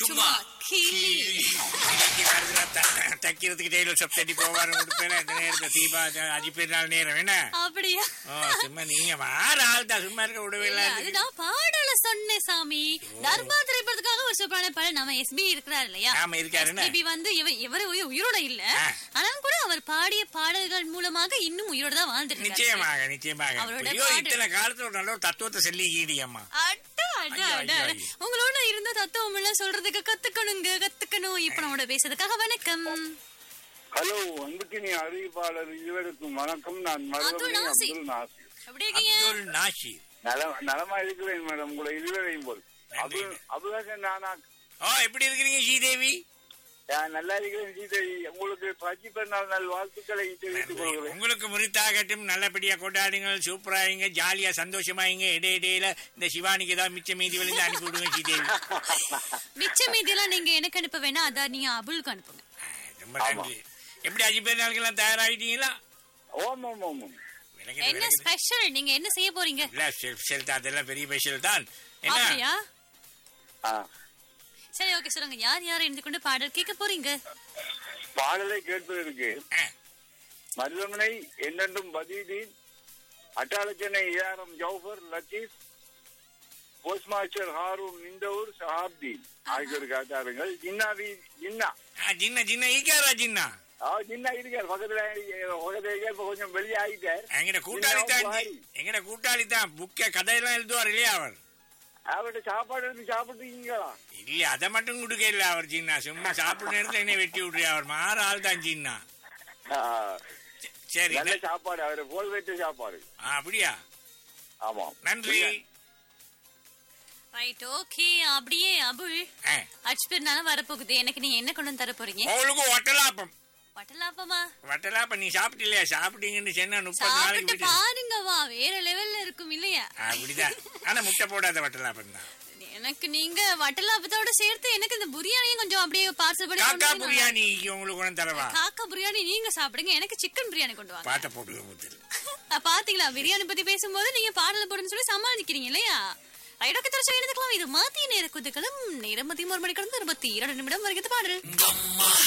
சும்மா கிளி இன்னைக்கு வருதுல த- தைக்கிறதுக்கு டெய்லர் ஷாப் தட்டி போவாரு உடுப்பேன் இந்த நேரத்துல தீபா அஜி பெருநாள் நேரம் என்ன அப்படியா ஓ சும்மா நீங்க வார ஆள் தான் சும்மா இருக்க விடவே இல்ல, அது இல்லை நான் பாடல சொன்னேன் சாமி தர்பா திரைப்படத்துக்காக ஒரு சூப்பரான பாடல் நம்ம எஸ்பி இருக்கிறார் இல்லையா ஆமா, இருக்காருன்னு. எஸ்பிபி வந்து இவர் இவர் உயி- உயிரோட இல்ல ஆ. ஆனாலும் கூட அவர் பாடிய பாடல்கள் மூலமாக இன்னும் உயிரோட தான் வாழ்ந்துட்டு இருக்காரு. நிச்சயமாக நிச்சயமாக அவரோட ஐயோ பாடல். இத்தனை காலத்துல ஒரு நல்ல ஒரு தத்துவத்தை சொல்லி ஈடியம்மா அட, அட, ஐயோ, அட, ஐயோ, அட. ஐயோ. உங்களோட இருந்த தத்துவம் எல்லாம் சொல்றதுக்கு கத்துக்கணுங்க கத்துக்கணும் இப்ப நம்மளோட பேசுறதுக்காக வணக்கம் ஹலோ அன்புக்கினி அறிவிப்பாளர் இருவருக்கும் வணக்கம் நான் மருதமணி அப்துல் நாசிர். அப்துல் நாசிர் எப்படி இருக்கீங்க அப்துல் நாஷிர் நலம் நலமா இருக்கிறேன் மேடம் உங்களை இருவரையும் போல் அபுல் அபுலகன் நானா ஓ எப்படி இருக்கிறீங்க ஸ்ரீதேவி நான் நல்லா இருக்கிறேன் சீதேவி உங்களுக்கு பச்சி பிறநாள் நல் வாழ்த்துக்களை தெரிவித்துக் கொள்கிறேன் உங்களுக்கு முறித்தாகட்டும் நல்லபடியா கொண்டாடுங்க சூப்பராயிங்க ஜாலியா சந்தோஷமாயிங்க இடை இடையில இந்த சிவானிக்கு ஏதாவது மிச்ச மீதி விழுந்து அனுப்பி விடுங்க ஸ்ரீதேவி மிச்ச மீதியெல்லாம் நீங்க எனக்கு அனுப்ப வேணாம் அதான் நீங்க அபுலுக்கு அனுப்புங்க ரொம்ப நன்றி எப்படி அஜி பெருநாளுக்கு எல்லாம் தயாராகிட்டீங்களா ஓம் ஓம் ஓம் ஓம். விளங்குது, என்ன விளங்குது. ஸ்பெஷல் நீங்க என்ன செய்ய போறீங்க இல்ல ஸ்பெஷல் தான் அதெல்லாம் பெரிய ஸ்பெஷல் தான் என்ன அப்படியா ஆ. சரி ஓகே சொல்லுங்க யார் யார் இருந்து கொண்டு பாடல் கேட்க போறீங்க பாடலை கேட்பதற்கு ஆ, மருதமனை என்னென்றும் பதீதீன் Addalaichenai ARM Jaufar Latheef post master Haroon Nintavur Sahabdeen ஆகியோர் காட்டாருங்கள் ஜின்னாவி ஜின்னா ஆ, ஜின்ன ஜின்ன ஈக்காரா ஜின்னா ஆ ஜின்னா இருக்கார் பக்கத்துல பக்கத்துல இருக்கார் இப்ப கொஞ்சம் வெளியே ஆகிட்டார் எங்கட கூட்டாளி தான் ஜின்னா பாய். எங்கட கூட்டாளி தான் புக்க கதையெல்லாம் எழுதுவார் இல்லையா அவர் அவர்கிட்ட சாப்பாடு எடுத்து சாப்பிட்டுருக்கீங்களா இல்ல அதை மட்டும் கொடுக்க இல்ல அவர் ஜின்னா சும்மா சாப்பிடுற நேரத்துல என்ன வெட்டி விடுறியா அவர் மாற ஆள் தான் ஜின்னா ஆ, சரி நல்ல சாப்பாடு அவரை போல் வைத்த சாப்பாடு ஆ, அப்படியா ஆமா நன்றி ரைட் ஓகே அப்படியே அபுல் ஆ, அச்சுபிர்னால வரப்போகுது எனக்கு நீங்க என்ன கொண்டு வந்து தர போறீங்க உங்களுக்கு வட்டலாப்பம் வட்டலாப்பமா வட்டலாப்பம் நீ சாப்பிட்டில்லையா சாப்பிட்டீங்கன்னு சொன்னா முப்பது நாளைக்கு சாப்பிட்டு வீட்டு பாருங்க வா வேற லெவல்ல இருக்கும் இல்லையா அப்படிதான் ஆனா முட்டை போடாத வட்டலாப்பம் தான் எனக்கு நீங்க வட்டலாப்பத்தோட சேர்த்து எனக்கு இந்த பிரியாணியும் கொஞ்சம் அப்படியே பார்சல் பண்ணி கொண்டு காக்கா வந்து பிரியாணி உங்களுக்கு ஒன்றும் தரவா காக்கா பிரியாணி நீங்க சாப்பிடுங்க எனக்கு சிக்கன் பிரியாணி கொண்டு வாங்க பாத்த போட்டு முதல் அஹ் பாத்தீங்களா பிரியாணி பத்தி பேசும்போது நீங்க பாடல போடுன்னு சொல்லி சமாளிக்கிறீங்க இல்லையா ஐடோக்கு தரச்சு எழுதுக்கலாம் இது மாத்திய நேர குதுகளும் நேரம் மதியம் ஒரு மணி கடந்து இருபத்தி இரண்டு நிமிடம் வரைக்கும் பாடல்